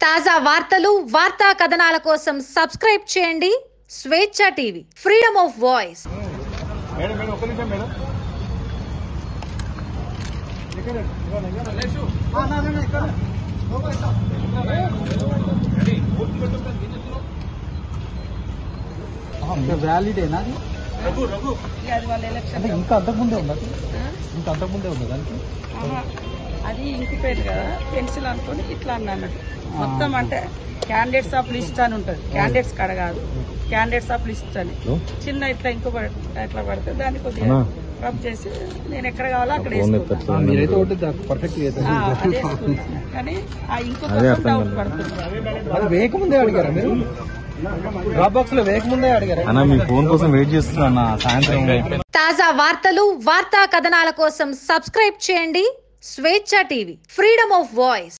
తాజా వార్తలు వార్తా కథనాల కోసం సబ్స్క్రైబ్ చేయండి Swechha TV freedom of voice madam madam ఒక్క నిమిషం మేడం వ్యాలిడేనా అది? రఘు రఘు అది వాళ్ళ ఎలక్షన్ అంటే ఇంకా అంతకుముందే ఉంది అది ఇంకా అంతకుముందే ఉంది దానికి ఆహా. అది ఇంకిపోయేది కదా పెన్సిల్ అనుకొని ఇట్లా అన్నాను మొత్తం అంటే క్యాండిడేట్స్ ఆఫ్ లిస్ట్ అని ఉంటుంది క్యాండిడేట్స్ కాడ కాదు క్యాండిడేట్స్ ఆఫ్ లిస్ట్ అని చిన్న ఇట్లా ఇంకో పడ- ఇట్లా పడితే దాన్ని కొద్దిగా రబ్ చేసి నేను ఎక్కడ కావాలో అక్కడ వేసుకుంటాను ఆ, మీరైతే ఒకటి పర్ఫెక్ట్ ఆ, అది వేసుకుంటాను. కానీ ఆ ఇంకో డౌట్ పడుతుంది అది వేయకముందే అడిగారా మీరు డ్రాప్ బాక్స్ లో వేయకముందే అడిగారా అన్న మీ ఫోన్ కోసం వెయిట్ చేస్తున్నా అన్న సాయంత్రం తాజా వార్తలు వార్తా కథనాల కోసం సబ్స్క్రైబ్ చేయండి Swechha TV freedom of voice